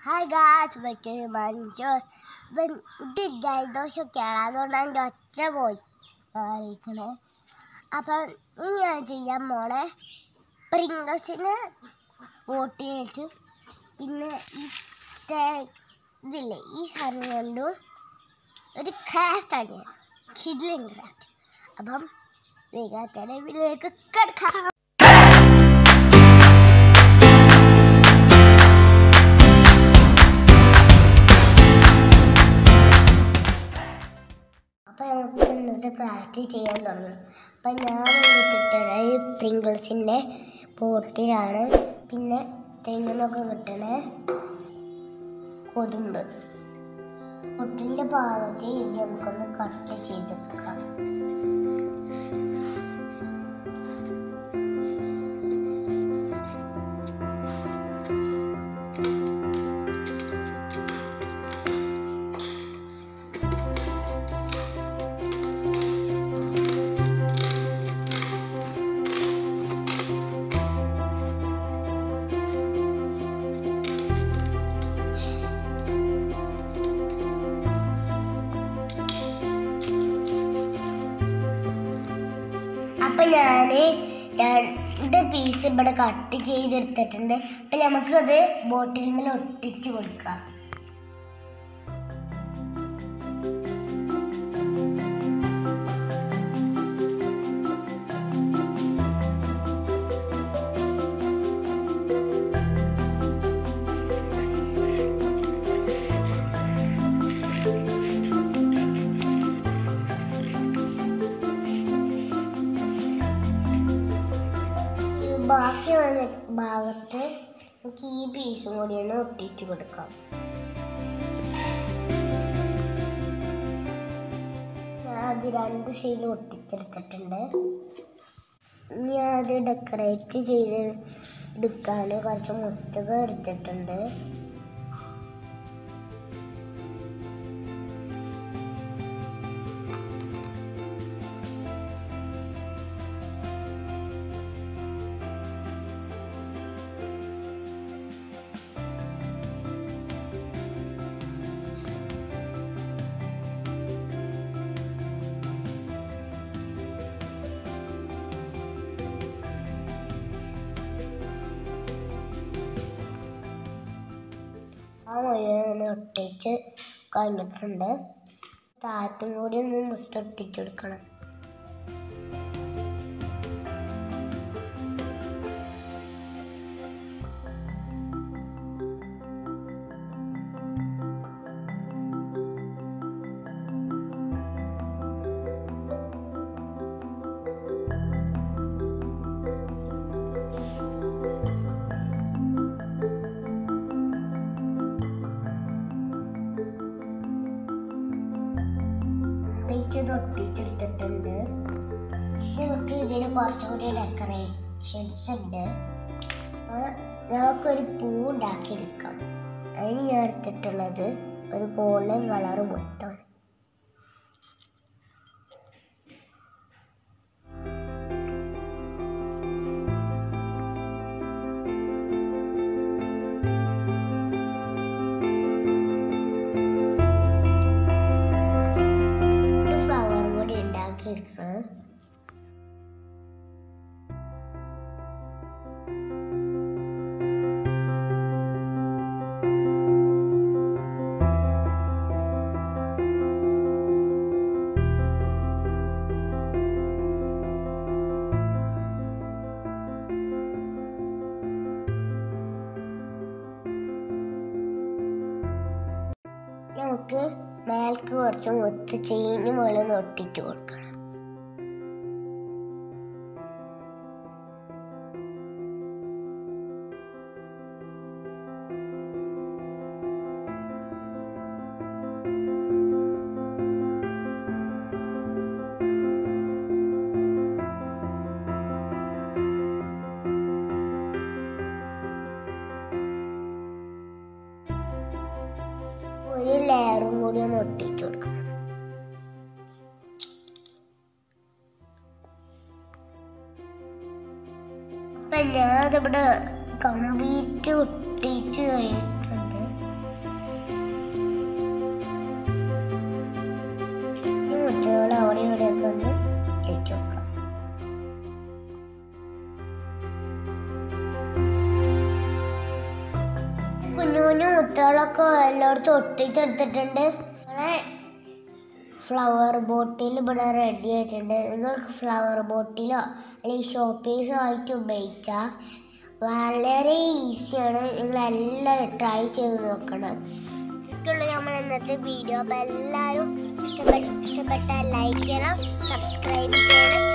hi Gauss വെച്ചത് മഞ്ചോസ് ഇപ്പം ഇത് ജലദോഷമൊക്കെയാണ് അതുകൊണ്ടാണ് എൻ്റെ ഒച്ച പോയി മാറിയിരിക്കണേ അപ്പം ഇനി ഞാൻ ചെയ്യാൻ പോണേ പ്രിങ്കിൾസിന് വോട്ട് ചെയ്തിട്ട് പിന്നെ ഈ തേ- ഇതില്ലേ ഈ സാധനം കൊണ്ടും ഒരു ക്രാഫ്റ്റാണ് ഞാൻ കിഡ്ലിൻ ക്രാഫ്റ്റ് അപ്പം വേഗത്തന്നെ വീട്ടിലേക്ക് കിടക്കാം അപ്പം നമുക്ക് ഇന്നത്തെ പ്രാക്ടീസ് ചെയ്യാൻ തുടങ്ങും അപ്പം ഞാൻ കിട്ടണ ഈ പ്രിങ്കിൾസിൻ്റെ പോട്ടിലാണ് പിന്നെ തെങ്ങിനൊക്കെ കിട്ടണ കൊതുമ്പ് പൊട്ടിൻ്റെ ഭാഗത്ത് ഇത് നമുക്കൊന്ന് കട്ട് ചെയ്തെടുക്കാം അപ്പൊ ഞാന് രണ്ട് പീസ് ഇവിടെ കട്ട് ചെയ്തെടുത്തിട്ടുണ്ട് അപ്പൊ നമുക്കത് ബോട്ടിൽ മേലെ ഒട്ടിച്ചു കൊടുക്കാം ഈ ബാക്കി വന്ന ഭാഗത്ത് നമുക്ക് ഈ പീസും കൂടി ഒന്ന് ഒട്ടിച്ചു കൊടുക്കാം ഞാൻ അത് രണ്ട് സൈഡിൽ ഒട്ടിച്ചെടുത്തിട്ടുണ്ട് ഇനി അത് ഡെക്കറേറ്റ് ചെയ്ത് എടുക്കാൻ കുറച്ച് മുത്തുകൾ എടുത്തിട്ടുണ്ട് ആ മുഴുവൻ ഒന്ന് ഒട്ടിച്ച് കഴിഞ്ഞിട്ടുണ്ട് താഴത്തും കൂടി ഒന്ന് മുത്തൊട്ടിച്ചു കൊടുക്കണം ഒട്ടിച്ചത് ഒട്ടിച്ചെടുത്തിട്ടുണ്ട് നമുക്ക് ഇതിൽ കുറച്ചുകൂടി ഡെക്കറേഷൻസ് ഉണ്ട് അപ്പോൾ നമുക്കൊരു പൂ ഉണ്ടാക്കിയെടുക്കാം അതിന് ഞാൻ എടുത്തിട്ടുള്ളത് ഒരു ഗോൾഡൻ കളർ മുത്താണ് ഒരു ഫ്ലവർ കൂടി ഉണ്ടാക്കിയെടുക്കണം നമുക്ക് മേൽക്ക് കുറച്ച് മുത്ത് ചെയിന് പോലെ ഒന്ന് ഒട്ടിച്ചു കൊടുക്കണം ഒരു ലെയറും കൂടി ഒന്ന് ഒട്ടിച്ചു കൊടുക്കണം അപ്പൊ ഞാനിവിടെ കംപ്ലീറ്റ് ഒട്ടിച്ച് കഴിഞ്ഞിട്ടുണ്ട് മുത്തുകളൊക്കെ എല്ലായിടത്തും ഒട്ടിച്ചെടുത്തിട്ടുണ്ട് നമ്മളെ ഫ്ലവർ ബോട്ടിൽ ഇവിടെ റെഡി ആയിട്ടുണ്ട് നിങ്ങൾക്ക് ഫ്ലവർ ബോട്ടിലോ അല്ലെങ്കിൽ ഷോപ്പീസോ ആയിട്ട് ഉപയോഗിച്ചാൽ വളരെ ഈസിയാണ് നിങ്ങൾ എല്ലാവരും ട്രൈ ചെയ്ത് നോക്കണം ഇതൊക്കെയുള്ള നമ്മൾ ഇന്നത്തെ വീഡിയോ അപ്പോൾ എല്ലാവരും ഇഷ്ടപ്പെട്ട ഇഷ്ടപ്പെട്ട ലൈക്ക് ചെയ്യണം സബ്സ്ക്രൈബ് ചെയ്യണം